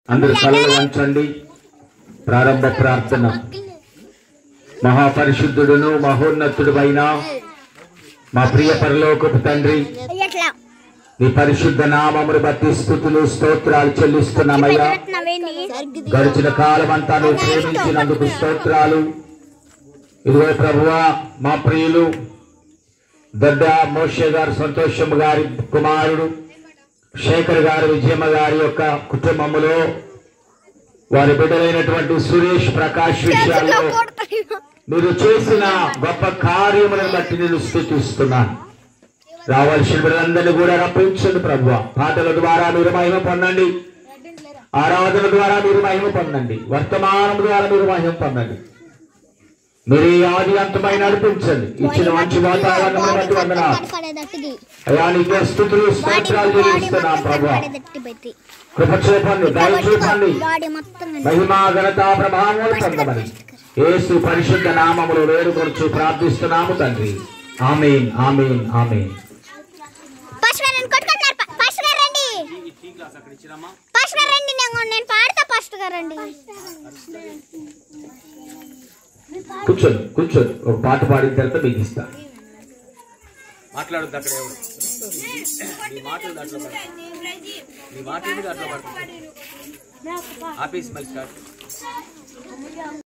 అందరు తలలు వంచండి ప్రారంభ ప్రార్థన మహాపరిశుద్ధుడును మహోన్నతుడు అయిన మా ప్రియ పరలోకపు తండ్రి ఎట్లా నీ పరిశుద్ధ నామమును బట్టి స్థుతులు స్తోత్రాలు చెల్లిస్తున్నామయ్యా గడిచిన కాలం అంతా నువ్వు ప్రేమించినందుకు స్తోత్రాలు ఇదిగో ప్రభువా మా ప్రియులు దొడ్డ మోషే గారు సంతోషం గారి కుమారుడు శేఖర్ గారు విజయమ్మ గారి యొక్క కుటుంబములో వారి బిడ్డలైనటువంటి సురేష్ ప్రకాష్ విషయాల్లో మీరు చేసిన గొప్ప కార్యములను బట్టి నేను స్థుతిస్తున్నాను రావాల్సిన బిడ్డలందరినీ కూడా రప్పించండి ప్రభు పాటల ద్వారా మీరు మహిమ పొందండి ఆరాధన ద్వారా మీరు మహిమ పొందండి వర్తమానం ద్వారా మీరు మహిమ పొందండి మీరు ఈ ఆది అంతమైన నడిపించండి ఇచ్చిన మంచి వాతావరణం బట్టి వందనాలు అయ్యా నీకే స్థుతులు స్తోత్రాలు చెల్లిస్తున్నాం ప్రభు కృప చూపండి దయ చూపండి మహిమా ఘనత ప్రభావం పొందమని యేసు పరిశుద్ధ నామములు వేడుకొచ్చు ప్రార్థిస్తున్నాము తండ్రి ఆమేన్ ఆమేన్ ఆమేన్ నేను పాడతా ఫస్ట్ గారండి కూర్చోండి కూర్చోండి ఒక పాట పాడిన తర్వాత మీకు ఇస్తా మాట్లాడద్దు అక్కడ ఎవరు నీ మాటలు దాంట్లో పడతాయి నీ మాటలు దాంట్లో పడతాయి ఆపేసి మళ్ళీ స్టార్ట్